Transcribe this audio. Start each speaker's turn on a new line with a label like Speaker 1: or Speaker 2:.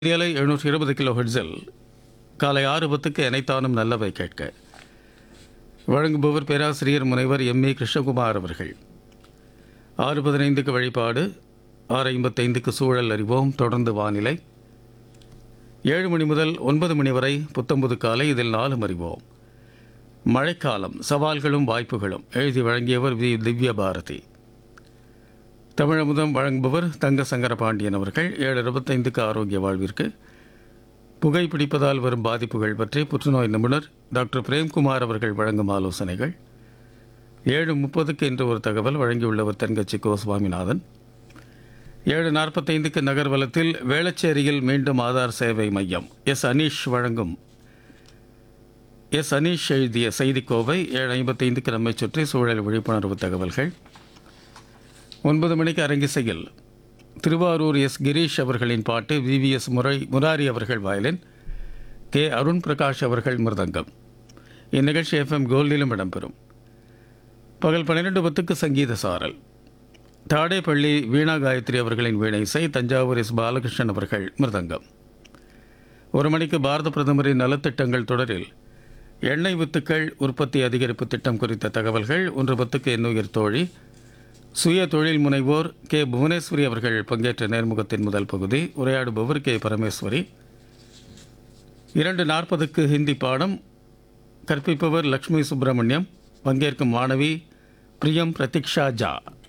Speaker 1: ஏழை எழுநூற்றி இருபது கிலோ ஹெட்ஸில் காலை ஆறு பத்துக்கு இணைத்தானும் நல்லவை கேட்க வழங்குபவர் பேராசிரியர் முனைவர் எம் ஏ கிருஷ்ணகுமார் அவர்கள் ஆறு பதினைந்துக்கு வழிபாடு ஆறு ஐம்பத்தைந்துக்கு சூழல் அறிவோம் தொடர்ந்து வானிலை ஏழு மணி முதல் ஒன்பது மணி வரை புத்தம்புது காலை இதில் நாலும் அறிவோம் மழைக்காலம் சவால்களும் வாய்ப்புகளும் எழுதி வழங்கியவர் வி திவ்ய பாரதி தமிழமுதம் வழங்குபவர் தங்க சங்கர பாண்டியன் அவர்கள் ஏழு இருபத்தைந்துக்கு ஆரோக்கிய வாழ்விற்கு புகைப்பிடிப்பதால் வரும் பாதிப்புகள் பற்றி புற்றுநோய் நிபுணர் டாக்டர் பிரேம்குமார் அவர்கள் வழங்கும் ஆலோசனைகள் ஏழு முப்பதுக்கு இன்று ஒரு தகவல் வழங்கியுள்ளவர் தென்கட்சி கோ சுவாமிநாதன் ஏழு நாற்பத்தைந்துக்கு நகர்வலத்தில் வேளச்சேரியில் மீண்டும் ஆதார் சேவை மையம் எஸ் அனீஷ் வழங்கும் எஸ் அனீஷ் எழுதிய செய்திக்கோவை ஏழு ஐம்பத்தைந்துக்கு நம்மை சுற்றி சூழல் விழிப்புணர்வு தகவல்கள் ஒன்பது மணிக்கு அரங்கிசையில் திருவாரூர் எஸ் கிரீஷ் அவர்களின் பாட்டு விவிஎஸ் முறை முராரி அவர்கள் வயலின் கே அருண் பிரகாஷ் அவர்கள் மிருதங்கம் இந்நிகழ்ச்சி எஃப்எம் கோல்டிலும் இடம்பெறும் பகல் பன்னிரெண்டு பத்துக்கு சங்கீத சாரல் தாடேப்பள்ளி வீணா காயத்ரி அவர்களின் வீணை இசை தஞ்சாவூர் எஸ் பாலகிருஷ்ணன் அவர்கள் மிருதங்கம் ஒரு மணிக்கு பாரத பிரதமரின் நலத்திட்டங்கள் தொடரில் எண்ணெய் வித்துக்கள் உற்பத்தி அதிகரிப்பு திட்டம் குறித்த தகவல்கள் ஒன்று பத்துக்கு எண்ணுயிர் தோழி சுய தொழில் முனைவோர் கே புவனேஸ்வரி அவர்கள் பங்கேற்ற நேர்முகத்தின் முதல் பகுதி உரையாடுபவர் கே பரமேஸ்வரி இரண்டு நாற்பதுக்கு ஹிந்தி பாடம் கற்பிப்பவர் லக்ஷ்மி சுப்பிரமணியம் பங்கேற்கும் மாணவி பிரியம் பிரதீக்ஷா ஜா